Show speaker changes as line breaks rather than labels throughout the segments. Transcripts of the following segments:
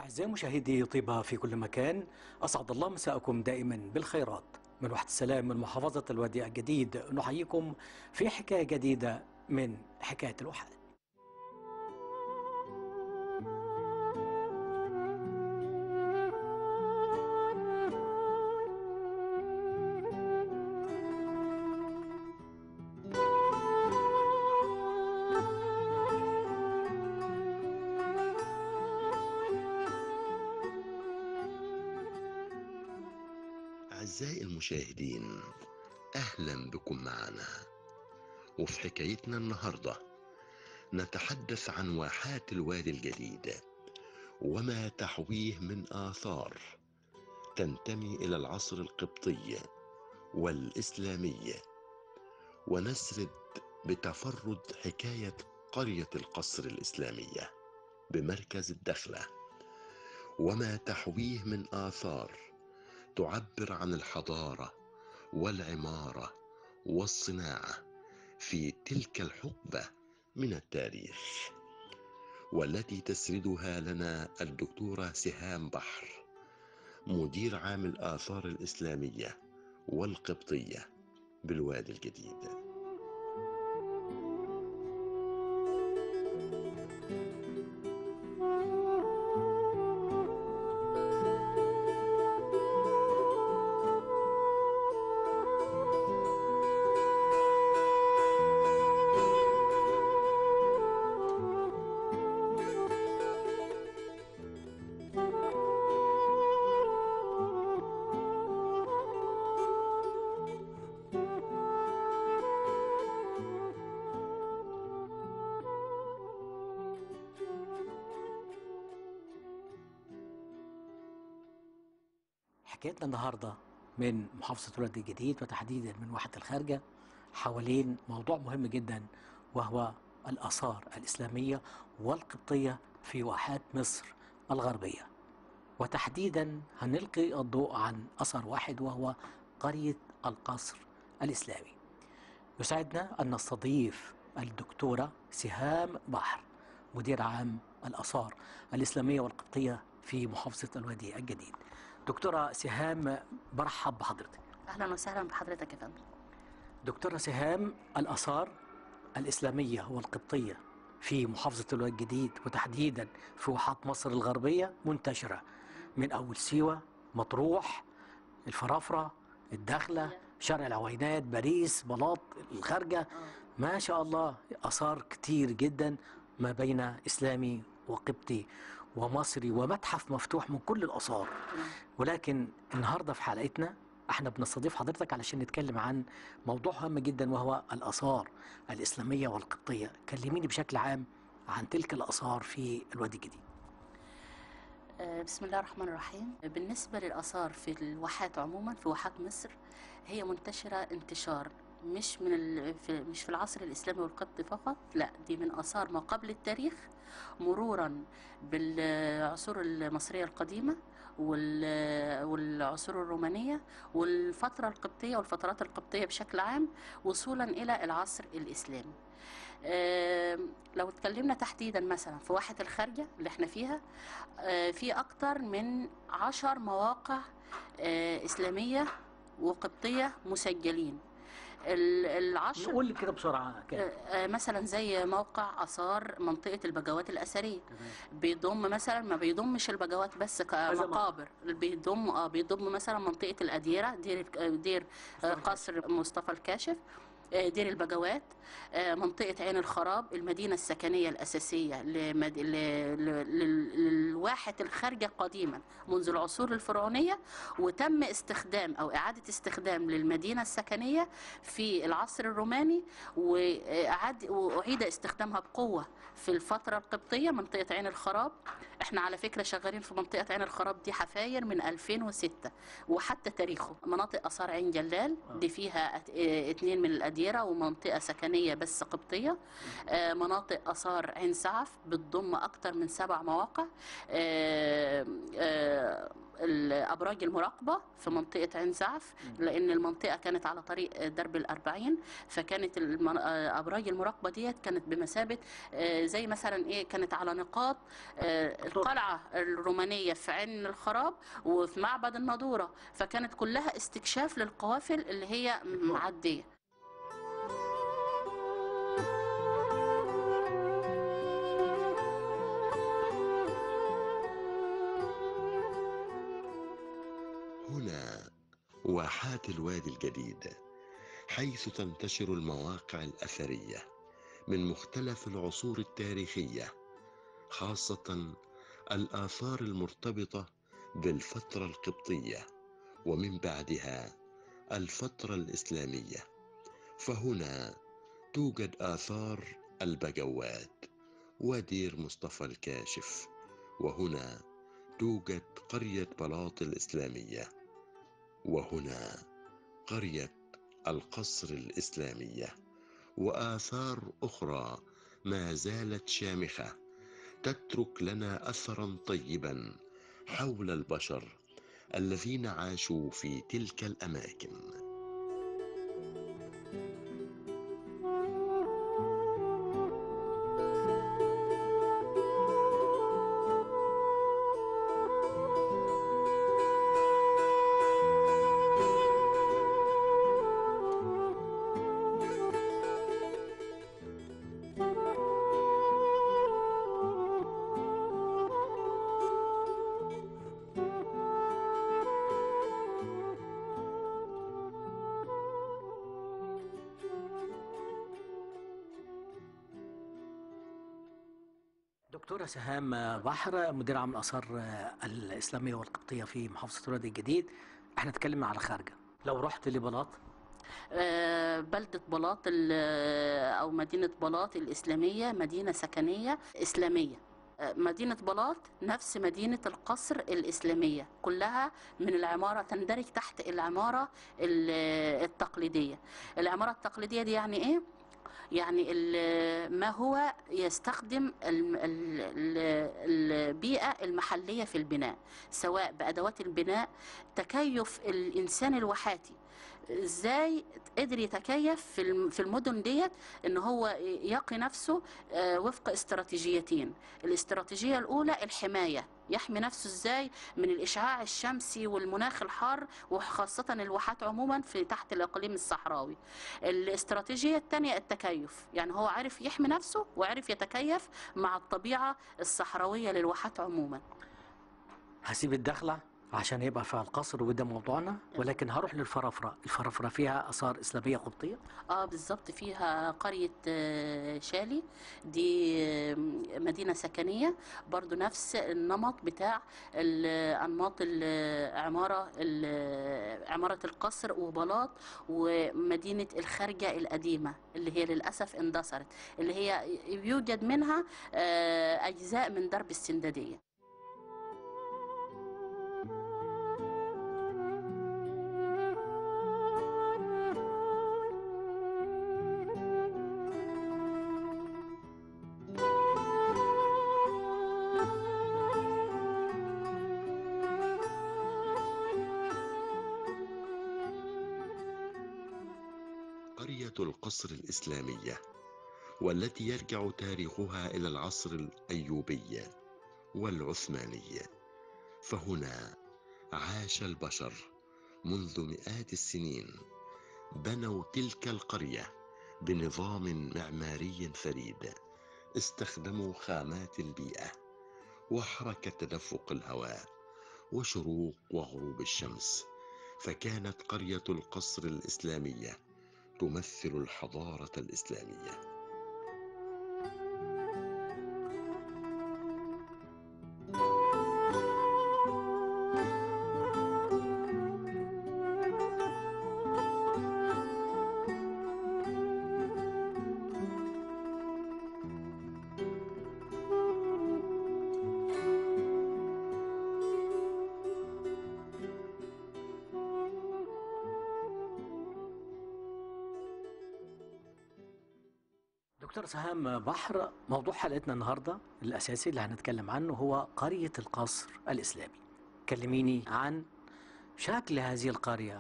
أعزائي مشاهدي طيبة في كل مكان أسعد الله مساءكم دائما بالخيرات من وحدة السلام من محافظة الوادي الجديد نحييكم في حكاية جديدة من حكاية الوحات
أعزائي المشاهدين أهلا بكم معنا وفي حكايتنا النهاردة نتحدث عن واحات الوادي الجديد وما تحويه من آثار تنتمي إلى العصر القبطي والإسلامي ونسرد بتفرد حكاية قرية القصر الإسلامية بمركز الدخلة وما تحويه من آثار تعبر عن الحضاره والعماره والصناعه في تلك الحقبه من التاريخ والتي تسردها لنا الدكتوره سهام بحر مدير عام الاثار الاسلاميه والقبطيه بالوادي الجديد
حكايتنا النهاردة من محافظة الوادي الجديد وتحديدا من واحة الخارجة حوالين موضوع مهم جدا وهو الآثار الإسلامية والقبطية في واحات مصر الغربية وتحديدا هنلقي الضوء عن أثر واحد وهو قرية القصر الإسلامي يسعدنا أن نستضيف الدكتورة سهام بحر مدير عام الآثار الإسلامية والقبطية في محافظة الوادي الجديد دكتورة سهام برحب بحضرتك
اهلا وسهلا بحضرتك يا فندم
دكتورة سهام الآثار الإسلامية والقبطية في محافظة الوادي الجديد وتحديدا في واحات مصر الغربية منتشرة من أول سيوة مطروح الفرافرة الدخلة شارع العوينات باريس بلاط الخارجة ما شاء الله آثار كتير جدا ما بين إسلامي وقبطي ومصري ومتحف مفتوح من كل الآثار ولكن النهارده في حلقتنا احنا بنستضيف حضرتك علشان نتكلم عن موضوع هام جدا وهو الآثار الإسلامية والقبطية كلميني بشكل عام عن تلك الآثار في الوادي الجديد
آه، بسم الله الرحمن الرحيم بالنسبة للآثار في الواحات عموما في واحات مصر هي منتشرة انتشار مش من ال... في مش في العصر الإسلامي والقبطي فقط لا دي من آثار ما قبل التاريخ مرورا بالعصور المصرية القديمة وال- والعصور الرومانية والفترة القبطية والفترات القبطية بشكل عام وصولا إلى العصر الإسلامي آم، لو اتكلمنا تحديدا مثلا في واحة الخارجة اللي احنا فيها آه، في أكتر من عشر مواقع آه، إسلامية وقبطية مسجلين ال- العشر
نقول لي كده بسرعة كده
آه، مثلا زي موقع آثار منطقة البجوات الأثرية بيضم مثلا ما بيضمش البجوات بس كمقابر بيضم اه بيضم مثلا منطقة الأديرة دير دير آه، قصر مصطفى الكاشف آه، دير البجوات آه، منطقة عين الخراب المدينة السكنية الأساسية لمد... ل... ل... لل- للواحة الخارجة قديما منذ العصور الفرعونية وتم استخدام أو إعادة استخدام للمدينة السكنية في العصر الروماني وأعاد وأعيد استخدامها بقوة في الفترة القبطية منطقة عين الخراب احنا على فكرة شغالين في منطقة عين الخراب دي حفاير من 2006 وحتى تاريخه مناطق آثار عين جلال دي فيها ات- اه اتنين من الأديرة ومنطقة سكنية بس قبطية آه، مناطق آثار عين سعف بتضم أكتر من سبع مواقع آه، آه، ال- ابراج المراقبه في منطقه عين زعف لان المنطقه كانت على طريق درب الأربعين فكانت المن- آه، ابراج المراقبه ديت كانت بمثابه آه، زي مثلا ايه كانت على نقاط آه، القلعه الرومانيه في عين الخراب وفي معبد النضوره فكانت كلها استكشاف للقوافل اللي هي معديه
هنا واحات الوادي الجديد حيث تنتشر المواقع الأثرية من مختلف العصور التاريخية خاصة الآثار المرتبطة بالفترة القبطية ومن بعدها الفترة الإسلامية فهنا توجد آثار البجوات ودير مصطفى الكاشف وهنا توجد قرية بلاط الإسلامية وهنا قرية القصر الإسلامية وآثار أخرى ما زالت شامخة تترك لنا أثرا طيبا حول البشر الذين عاشوا في تلك الأماكن
دكتورة سهام بحر مدير عام الآثار الإسلامية والقبطية في محافظة الوادي الجديد احنا اتكلمنا على خارجة لو رحت لبلاط
آه، بلدة بلاط ال- أو مدينة بلاط الإسلامية مدينة سكنية إسلامية آه، مدينة بلاط نفس مدينة القصر الإسلامية كلها من العمارة تندرج تحت العمارة ال- التقليدية العمارة التقليدية دي يعني إيه؟ يعني ال- ما هو يستخدم ال- ال- ال- البيئة المحلية في البناء سواء بأدوات البناء تكيف الإنسان الواحاتي ازاي قدر يتكيف في الم- في المدن ديت ان هو يقي نفسه آه، وفق استراتيجيتين الاستراتيجيه الاولى الحمايه يحمي نفسه ازاي من الاشعاع الشمسي والمناخ الحار وخاصه الواحات عموما في تحت الاقليم الصحراوي الاستراتيجيه الثانيه التكيف يعني هو عرف يحمي نفسه وعرف يتكيف مع الطبيعه الصحراويه للواحات عموما
هسيب الدخلة عشان يبقى فيها القصر وده موضوعنا ولكن هروح للفرافرة الفرافرة فيها آثار إسلامية قبطية
اه بالظبط فيها قرية آه، شالي دي آه، مدينة سكنية برضو نفس النمط بتاع ال- أنماط العمارة ال- عمارة القصر وبلاط ومدينة الخارجة القديمة اللي هي للأسف اندثرت اللي هي يوجد منها آه، أجزاء من درب السندادية
قرية القصر الإسلامية والتي يرجع تاريخها إلى العصر الأيوبي والعثماني فهنا عاش البشر منذ مئات السنين بنوا تلك القرية بنظام معماري فريد استخدموا خامات البيئة وحركة تدفق الهواء وشروق وغروب الشمس فكانت قرية القصر الإسلامية تمثل الحضارة الإسلامية
دكتور سهام بحر موضوع حلقتنا النهاردة الأساسي اللي هنتكلم عنه هو قرية القصر الإسلامي كلميني عن شكل هذه القرية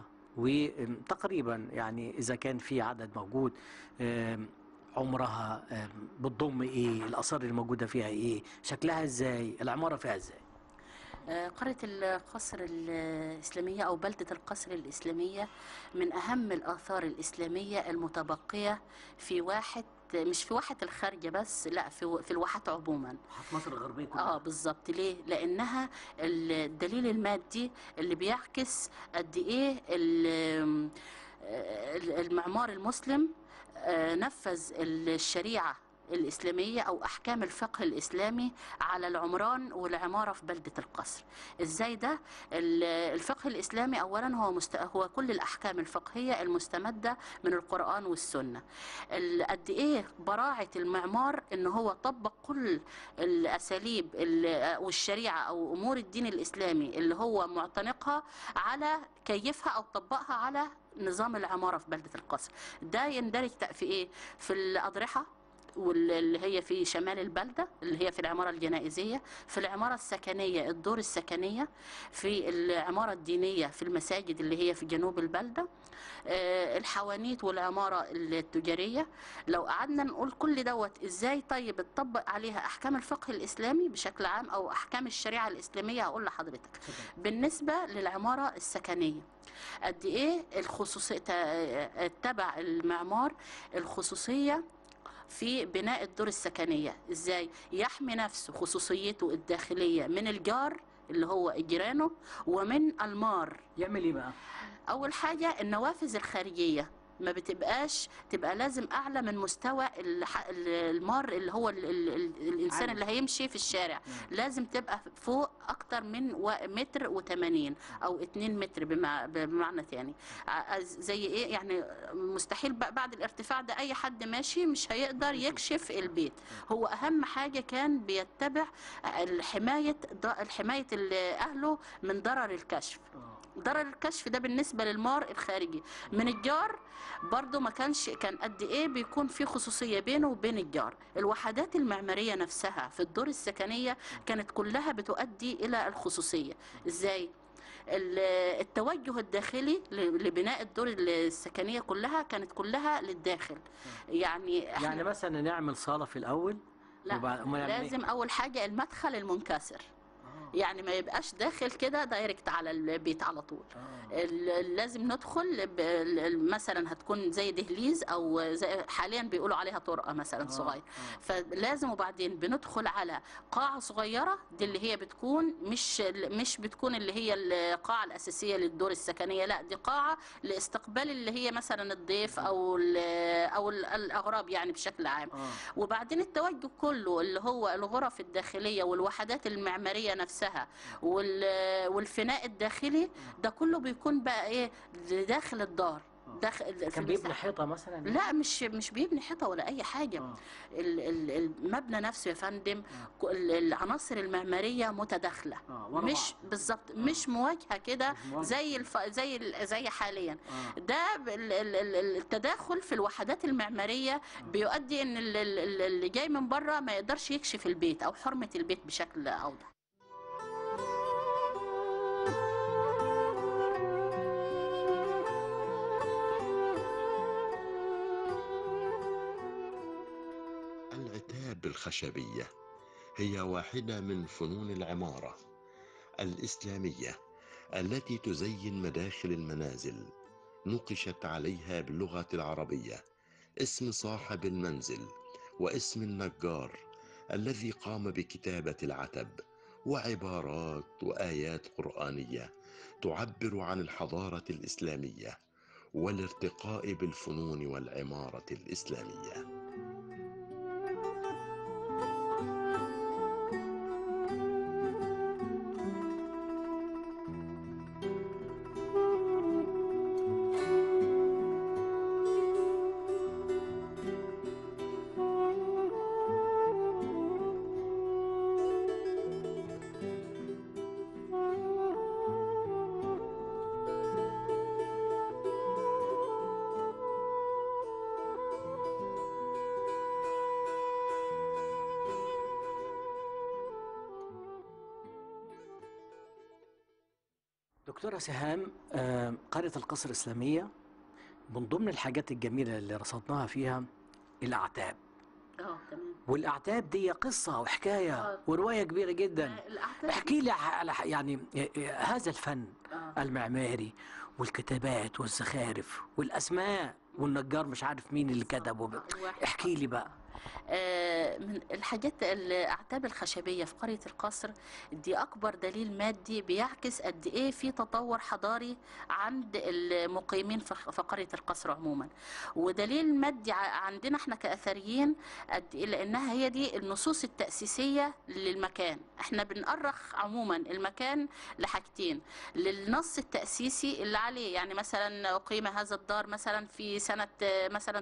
وتقريبا يعني إذا كان في عدد موجود آم، عمرها آم، بتضم إيه الآثار اللي موجودة فيها إيه شكلها إزاي العمارة فيها إزاي
آه، قرية القصر الإسلامية أو بلدة القصر الإسلامية من أهم الآثار الإسلامية المتبقية في واحة مش في واحة الخارجة بس لا في في الواحات عموما
مصر الغربية
اه بالظبط ليه لانها الدليل المادي اللي بيعكس قد ايه ال- ال- المعمار المسلم آه، نفذ الشريعه الإسلامية أو أحكام الفقه الإسلامي على العمران والعمارة في بلدة القصر إزاي ده ال- الفقه الإسلامي أولا هو مست... هو كل الأحكام الفقهية المستمدة من القرآن والسنة ال- قد إيه براعة المعمار إن هو طبق كل الأساليب ال- والشريعة أو أمور الدين الإسلامي اللي هو معتنقها على كيفها أو طبقها على نظام العمارة في بلدة القصر ده يندرج في إيه في الأضرحة واللي هي في شمال البلدة اللي هي في العمارة الجنائزية في العمارة السكنية الدور السكنية في العمارة الدينية في المساجد اللي هي في جنوب البلدة آه، الحوانيت والعمارة التجارية لو قعدنا نقول كل دوت ازاي طيب اتطبق عليها احكام الفقه الاسلامي بشكل عام او احكام الشريعة الاسلامية هقول لحضرتك بالنسبة للعمارة السكنية قد ايه الخصوصية تبع المعمار الخصوصية في بناء الدور السكنية ازاي يحمي نفسه خصوصيته الداخلية من الجار اللي هو جيرانه ومن المار
يعمل إيه بقى؟
اول حاجه النوافذ الخارجيه ما بتبقاش تبقى لازم اعلى من مستوى الح- ال- المار اللي هو ال ال ال الانسان
عالي.
اللي هيمشي في الشارع لازم تبقى فوق اكتر من و- متر وثمانين او اتنين متر بمع- بمعنى تاني ع- زي ايه يعني مستحيل بقى بعد الارتفاع ده اي حد ماشي مش هيقدر يكشف البيت هو اهم حاجه كان بيتبع الحمايه الحمايه ال- اهله من ضرر الكشف ضرر الكشف ده بالنسبة للمار الخارجي من الجار برضو ما كانش كان قد ايه بيكون في خصوصية بينه وبين الجار الوحدات المعمارية نفسها في الدور السكنية كانت كلها بتؤدي إلى الخصوصية ازاي ال- التوجه الداخلي ل- لبناء الدور السكنية كلها كانت كلها للداخل يعني احنا
يعني مثلا نعمل صالة في الأول
لا
وبعد- أمال نعمل إيه؟
لازم اول حاجة المدخل المنكسر يعني ما يبقاش داخل كده دايركت على البيت على طول ال- لازم ندخل ب- ال- مثلا هتكون زي دهليز او زي حاليا بيقولوا عليها طرقه مثلا صغير فلازم وبعدين بندخل على قاعه صغيره دي اللي هي بتكون مش مش بتكون اللي هي القاعه الاساسيه للدور السكنيه لا دي قاعه لاستقبال اللي هي مثلا الضيف او ال- او ال- الاغراب يعني بشكل عام
آه.
وبعدين التوجه كله اللي هو الغرف الداخلية والوحدات المعمارية نفسها وال- والفناء الداخلي ده كله بيكون بقى ايه داخل الدار داخل في
كان بيبني
المساحة.
حيطة مثلا
لا مش مش بيبني حيطه ولا اي حاجه
آه.
ال- ال- المبنى نفسه يا فندم ك- ال- العناصر المعماريه متداخله
آه، ورا
مش
بعض.
بالظبط مش مواجهه كده
مش مواجهة.
زي الف... زي ال- زي حاليا
آه.
ده ب- ال- ال- ال- التداخل في الوحدات المعماريه بيؤدي ان ال- ال- ال- اللي جاي من بره ما يقدرش يكشف البيت او حرمه البيت بشكل اوضح
العتاب الخشبية هي واحدة من فنون العمارة الإسلامية التي تزين مداخل المنازل نقشت عليها باللغة العربية اسم صاحب المنزل واسم النجار الذي قام بكتابة العتب وعبارات وآيات قرآنية تعبر عن الحضارة الإسلامية والارتقاء بالفنون والعمارة الإسلامية
دكتورة سهام آه، قرية القصر الإسلامية من ضمن الحاجات الجميلة اللي رصدناها فيها الأعتاب
اه تمام
والأعتاب دي قصة وحكاية
آه.
ورواية كبيرة جدا
الاعتاب
احكي لي على ح- يعني آه، آه، هذا الفن
آه.
المعماري والكتابات والزخارف والأسماء والنجار مش عارف مين اللي كتبه
الواحد.
احكي لي بقى
آه، من الحاجات الاعتاب الخشبيه في قريه القصر دي اكبر دليل مادي بيعكس قد ايه في تطور حضاري عند المقيمين في في قريه القصر عموما ودليل مادي ع- عندنا احنا كاثريين قد ايه لانها هي دي النصوص التاسيسيه للمكان احنا بنأرخ عموما المكان لحاجتين للنص التاسيسي اللي عليه يعني مثلا اقيم هذا الدار مثلا في سنه آه، مثلا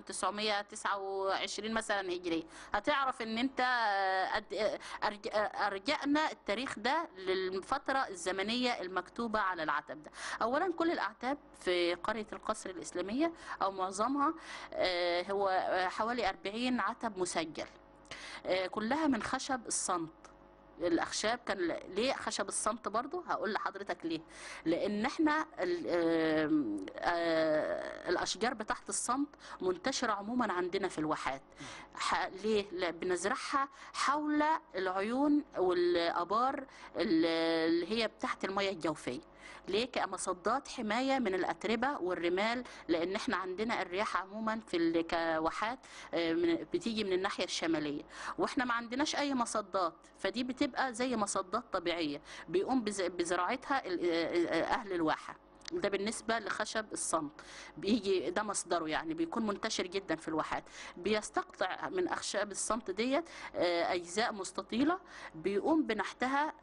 929 مثلا هجري هتعرف ان انت آه، قد آه، أرج- آه، ارجعنا التاريخ ده للفتره الزمنيه المكتوبه على العتب ده اولا كل الاعتاب في قريه القصر الاسلاميه او معظمها آه، هو آه، حوالي 40 عتب مسجل آه، كلها من خشب الصمت الاخشاب كان ل- ليه خشب الصمت برضو هقول لحضرتك ليه لان احنا ال- آم، آه، الاشجار بتاعت الصمت منتشره عموما عندنا في الواحات ح- ليه لا بنزرعها حول العيون والابار ال- اللي هي بتاعت المياه الجوفيه ليه كمصدات حمايه من الاتربه والرمال لان احنا عندنا الرياح عموما في ال- كواحات آه، من- بتيجي من الناحيه الشماليه واحنا ما عندناش اي مصدات فدي بتبقى زي مصدات طبيعيه بيقوم بز- بزراعتها ال- آه، اهل الواحه ده بالنسبة لخشب الصمت بيجي ده مصدره يعني بيكون منتشر جدا في الواحات بيستقطع من أخشاب الصمت ديت آه، أجزاء مستطيلة بيقوم بنحتها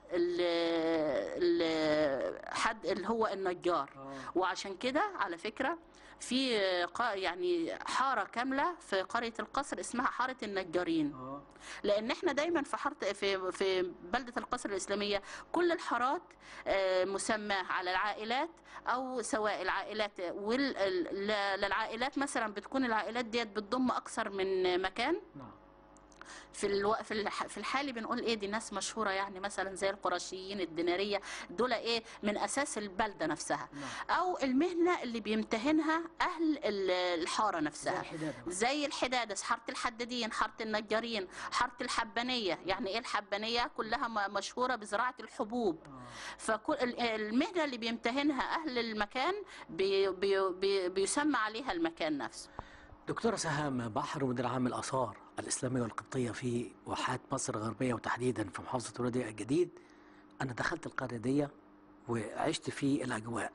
ال- ال- حد اللي هو النجار وعشان كده على فكرة في قا- يعني حارة كاملة في قرية القصر اسمها حارة النجارين لان احنا دايما في حاره في في بلده القصر الاسلاميه كل الحارات آه، مسماه على العائلات او سواء العائلات وللعائلات مثلا بتكون العائلات ديت بتضم اكثر من مكان
نعم
في الو... في الح... في الحالي بنقول ايه دي ناس مشهوره يعني مثلا زي القرشيين الديناريه دول ايه من اساس البلده نفسها
نعم
او المهنه اللي بيمتهنها اهل ال- الحاره
زي
نفسها
الحدادة بقى.
زي الحدادس حاره الحدادين حاره النجارين حاره الحبانيه يعني ايه الحبانيه كلها م- مشهوره بزراعه الحبوب
آه.
فكل ال- المهنه اللي بيمتهنها اهل المكان بي بي بي بيسمى عليها المكان نفسه
دكتورة سهام بحر مدير عام الآثار الإسلامية والقبطية في واحات مصر الغربية وتحديدا في محافظة الوادي الجديد أنا دخلت القرية دي وعشت في الأجواء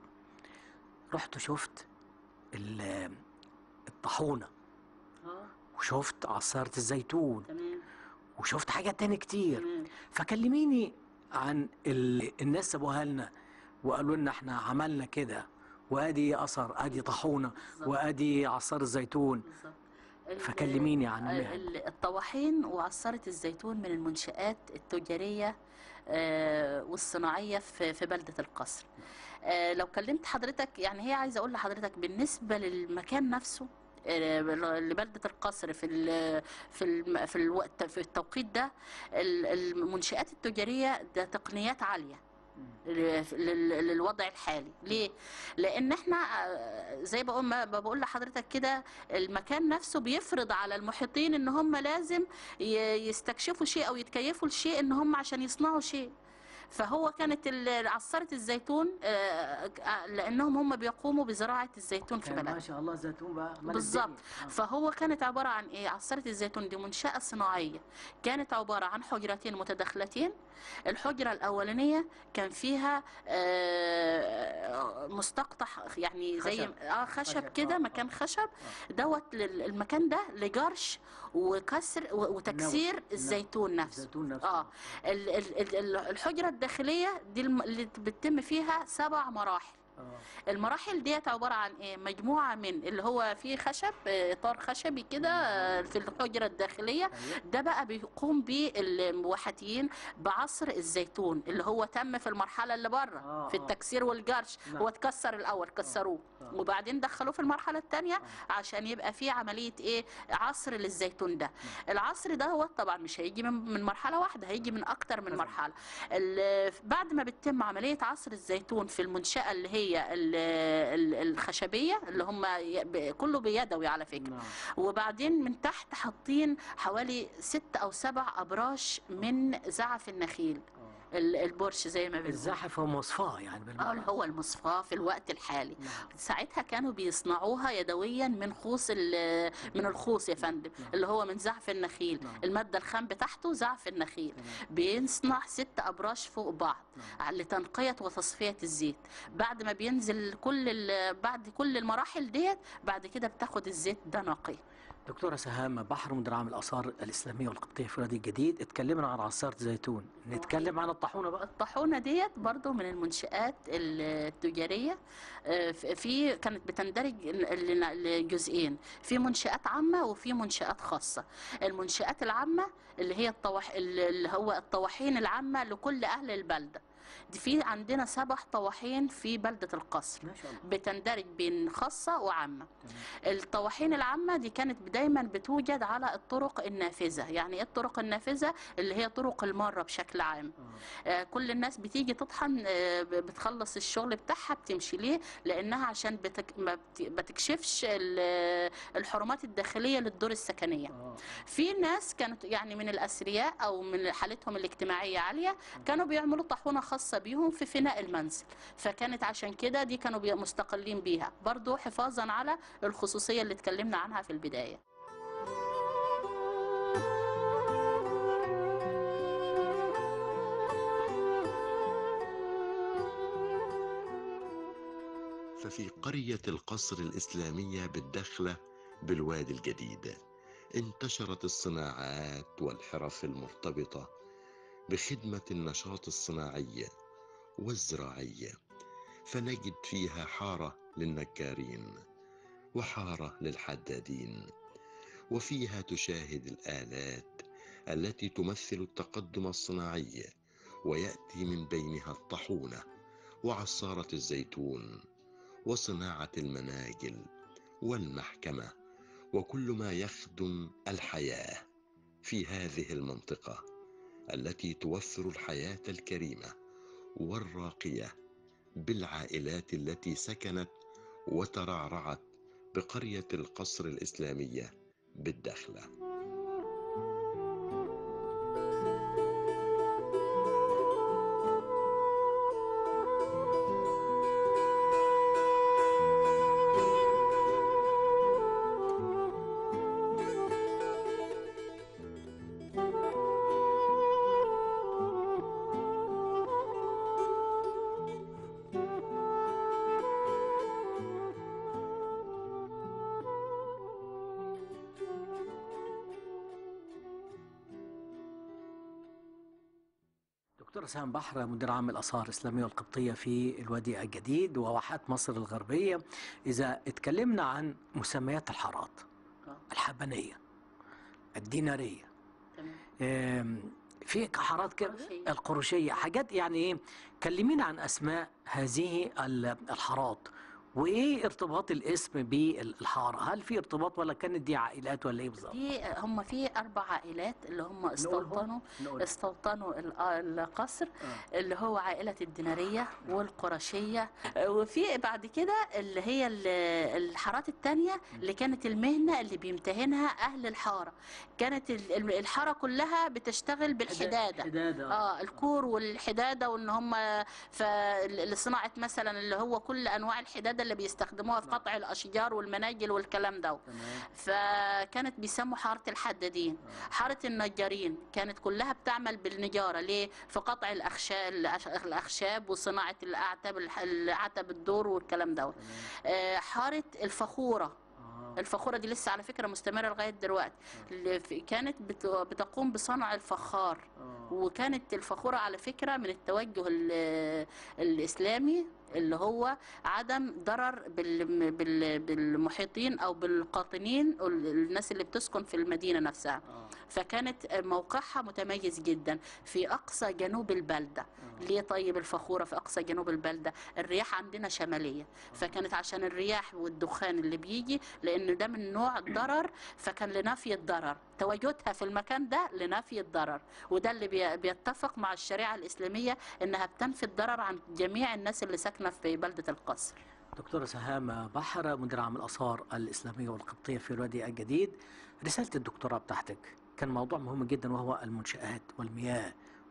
رحت وشفت ال- الطاحونة
اه
وشفت عصارة الزيتون
تمام
وشفت حاجات تاني كتير
تمام
فكلميني عن ال... الناس سابوها لنا وقالوا لنا احنا عملنا كده وادي اثر ادي طاحونه
بالظبط.
وادي عصار الزيتون
بالظبط. ال-
فكلميني عن
ال-
المهن.
ال- الطواحين وعصارة الزيتون من المنشآت التجارية آه، والصناعية في في بلدة القصر آه، لو كلمت حضرتك يعني هي عايزة أقول لحضرتك بالنسبة للمكان نفسه آه، لبلدة القصر في ال في الم في الوقت في التوقيت ده ال- المنشآت التجارية ده تقنيات عالية لل- لل- للوضع الحالي ليه لان احنا آه، زي بقول ما بقول لحضرتك كده المكان نفسه بيفرض على المحيطين ان هم لازم ي- يستكشفوا شيء او يتكيفوا لشيء ان هم عشان يصنعوا شيء فهو كانت ال- عصارة الزيتون آه، آه، لانهم هم بيقوموا بزراعة الزيتون في بلدنا
شاء الله زيتون بقى مال
بالظبط.
الدنيا. آه.
فهو كانت عبارة عن إيه؟ عصارة الزيتون دي منشأة صناعية كانت عبارة عن حجرتين متداخلتين الحجرة الأولانية كان فيها آه، مستقطع يعني زي
خشب.
اه خشب
خشب،
كده
آه،
مكان
آه.
خشب دوت لل- المكان ده لجرش وكسر و- وتكسير
نوى.
الزيتون نفسه
الزيتون نفسه
اه ال- ال- ال- ال- الحجرة الداخلية دي الم- اللي بتتم فيها سبع مراحل
آه.
المراحل ديت عباره عن ايه مجموعه من اللي هو فيه خشب آه، اطار خشبي كده آه، في الحجره الداخليه
أيوة.
ده بقى بيقوم بيه الواحاتيين بعصر الزيتون اللي هو تم في المرحله اللي بره
آه،
في
آه.
التكسير والجرش
نعم.
هو اتكسر الاول كسروه
آه.
وبعدين دخلوه في المرحله الثانيه عشان يبقى فيه عمليه ايه عصر للزيتون ده العصر ده هو طبعا مش هيجي من من مرحله واحده هيجي من اكتر من
طبعاً.
مرحله ال- بعد ما بتتم عمليه عصر الزيتون في المنشاه اللي هي ال- ال- الخشبيه اللي هم ي- ب- كله بيدوي على فكره
نعم.
وبعدين من تحت حاطين حوالي ست او سبع ابراش من زعف النخيل
آه.
ال- البرش زي ما بنقول
الزحف هو مصفاه يعني
اه
بالمعنى
اللي هو المصفاه في الوقت الحالي
نعم.
ساعتها كانوا بيصنعوها يدويا من خوص ل- من الخوص يا فندم
نعم.
اللي هو من زعف النخيل
نعم.
الماده الخام بتاعته زعف النخيل
تمام.
بيصنع ست ابراش فوق بعض
نعم.
لتنقيه وتصفيه الزيت بعد ما بينزل كل ال- بعد كل المراحل ديت بعد كده بتاخد الزيت ده نقي
دكتورة سهام بحر مدير عام الآثار الإسلامية والقبطية في الوادي الجديد اتكلمنا عن عصارة زيتون نتكلم عن الطاحونة بقى
الطاحونة ديت برضو من المنشآت التجارية آه، في كانت بتندرج ل- لجزئين في منشآت عامة وفي منشآت خاصة المنشآت العامة اللي هي الطواح اللي هو الطواحين العامة لكل أهل البلدة دي في عندنا سبع طواحين في بلدة القصر
ما شاء الله
بتندرج بين خاصة وعامة
تمام.
الطواحين العامة دي كانت دايما بتوجد على الطرق النافذة يعني ايه الطرق النافذة اللي هي طرق المارة بشكل عام
آه.
آه، كل الناس بتيجي تطحن آه، ب- بتخلص الشغل بتاعها بتمشي ليه لانها عشان بتك... ما بت- بتكشفش ال- الحرمات الداخليه للدور السكنيه
آه.
في ناس كانت يعني من الاثرياء او من حالتهم الاجتماعيه عاليه كانوا بيعملوا طاحونه خاصه بيهم في فناء المنزل فكانت عشان كده دي كانوا بي- مستقلين بيها برضو حفاظا على الخصوصيه اللي اتكلمنا عنها في البدايه
ففي قرية القصر الإسلامية بالدخلة بالوادي الجديد انتشرت الصناعات والحرف المرتبطة بخدمة النشاط الصناعي والزراعي فنجد فيها حارة للنجارين وحارة للحدادين وفيها تشاهد الآلات التي تمثل التقدم الصناعي ويأتي من بينها الطحونة وعصارة الزيتون وصناعة المناجل والمحكمة وكل ما يخدم الحياة في هذه المنطقة التي توفر الحياة الكريمة والراقية بالعائلات التي سكنت وترعرعت بقرية القصر الإسلامية بالدخلة
دكتور سهام بحر مدير عام الآثار الإسلامية والقبطية في الوادي الجديد وواحات مصر الغربية إذا اتكلمنا عن مسميات الحارات
آه.
الحبنية الدينارية
تمام
آم، في حارات كده
القرشية.
القرشية حاجات يعني ايه كلمينا عن اسماء هذه ال- الحارات وايه ارتباط الاسم بالحاره هل في ارتباط ولا كانت دي عائلات ولا ايه بالظبط
دي هم في اربع عائلات اللي هم استوطنوا
نقول.
استوطنوا ال- القصر
آه.
اللي هو عائلة الدينارية والقرشية وفي بعد كده اللي هي ال- الحارات التانية اللي كانت المهنة اللي بيمتهنها أهل الحارة كانت ال- ال- الحارة كلها بتشتغل بالحدادة
حداده
اه الكور والحداده وان هم فاللي صنعت مثلا اللي هو كل انواع الحداده اللي بيستخدموها في قطع الاشجار والمناجل والكلام ده
تمام
فكانت بيسموا حاره الحدادين حاره النجارين كانت كلها بتعمل بالنجاره ليه في قطع الاخشاب الاخشاب وصناعه الاعتاب الح- العتب الدور والكلام ده آه، حاره الفخوره
آه.
الفخوره دي لسه على فكره مستمره لغايه دلوقتي اللي في- كانت بت- بتقوم بصنع الفخار
آه.
وكانت الفخورة على فكرة من التوجه ال- الإسلامي اللي هو عدم ضرر بال- بال- بالمحيطين أو بالقاطنين أو الناس اللي بتسكن في المدينة نفسها فكانت موقعها متميز جدا في أقصى جنوب البلدة ليه طيب الفخورة في أقصى جنوب البلدة الرياح عندنا شمالية فكانت عشان الرياح والدخان اللي بيجي لأن ده من نوع ضرر فكان لنفي الضرر تواجدها في المكان ده لنفي الضرر وده اللي بي- بيتفق مع الشريعة الإسلامية إنها بتنفي الضرر عن جميع الناس اللي ساكنة في بلدة القصر
دكتورة سهام بحر مدير عام الآثار الإسلامية والقبطية في الوادي الجديد رسالة الدكتوراه بتاعتك كان موضوع مهم جدا وهو المنشآت والمياه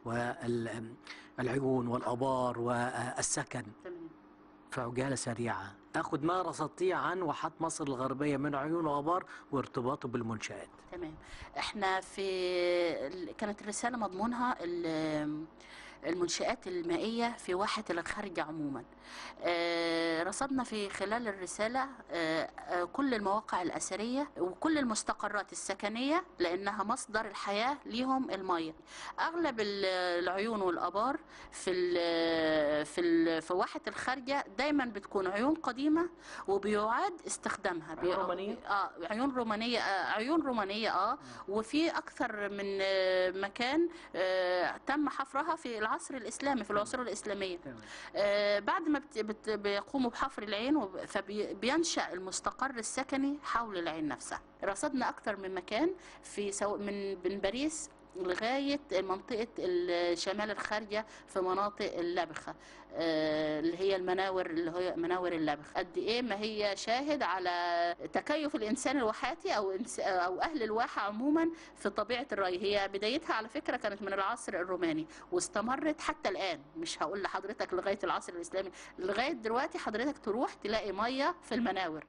والعيون والآبار والسكن
تمام
في عجالة سريعة أخذ ما رصدتيه عن واحات مصر الغربية من عيون وآبار وارتباطه بالمنشآت
تمام احنا في كانت الرسالة مضمونها ال- المنشآت المائية في واحة الخارجة عموما آه، رصدنا في خلال الرسالة آه، آه، كل المواقع الأثرية وكل المستقرات السكنية لأنها مصدر الحياة ليهم المية أغلب ال- العيون والآبار في ال في ال في واحة الخارجة دايما بتكون عيون قديمة وبيعاد استخدامها
عيون رومانية؟
اه عيون رومانية آه عيون رومانية اه وفي أكثر من آه، مكان آه، تم حفرها في العصر الإسلامي في العصور الإسلامية آه، بعد ما بت- بت- بيقوموا بحفر العين وب- فبينشأ المستقر السكني حول العين نفسها رصدنا أكثر من مكان في سو... من من باريس لغاية منطقة ال- شمال الخارجة في مناطق اللبخة آه، اللي هي المناور اللي هي مناور اللبخ قد ايه ما هي شاهد على تكيف الانسان الواحاتي او إنس- او اهل الواحه عموما في طبيعه الري هي بدايتها على فكره كانت من العصر الروماني واستمرت حتى الان مش هقول لحضرتك لغايه العصر الاسلامي لغايه دلوقتي حضرتك تروح تلاقي ميه في المناور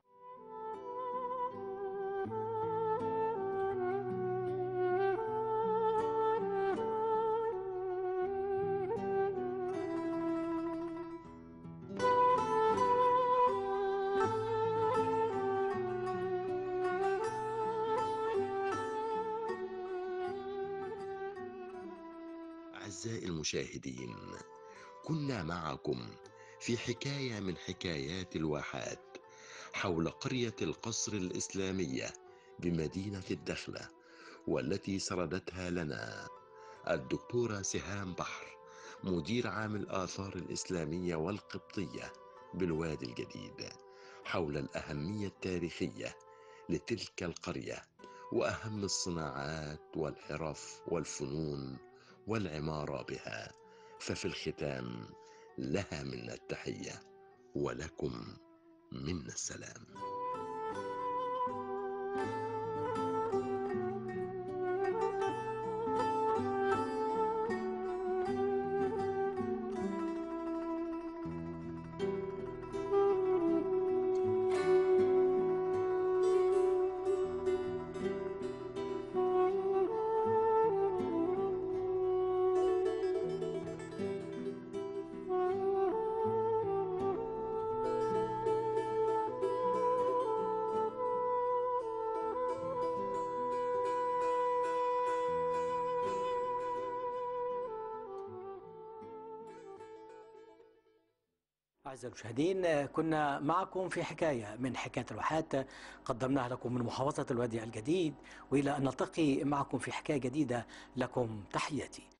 أعزائي المشاهدين كنا معكم في حكاية من حكايات الواحات حول قرية القصر الإسلامية بمدينة الدخلة والتي سردتها لنا الدكتورة سهام بحر مدير عام الآثار الإسلامية والقبطية بالوادي الجديد حول الأهمية التاريخية لتلك القرية وأهم الصناعات والحرف والفنون والعمارة بها ففي الختام لها منا التحية ولكم منا السلام
أعزائي المشاهدين كنا معكم في حكاية من حكاية الواحات قدمناها لكم من محافظة الوادي الجديد وإلى أن نلتقي معكم في حكاية جديدة لكم تحياتي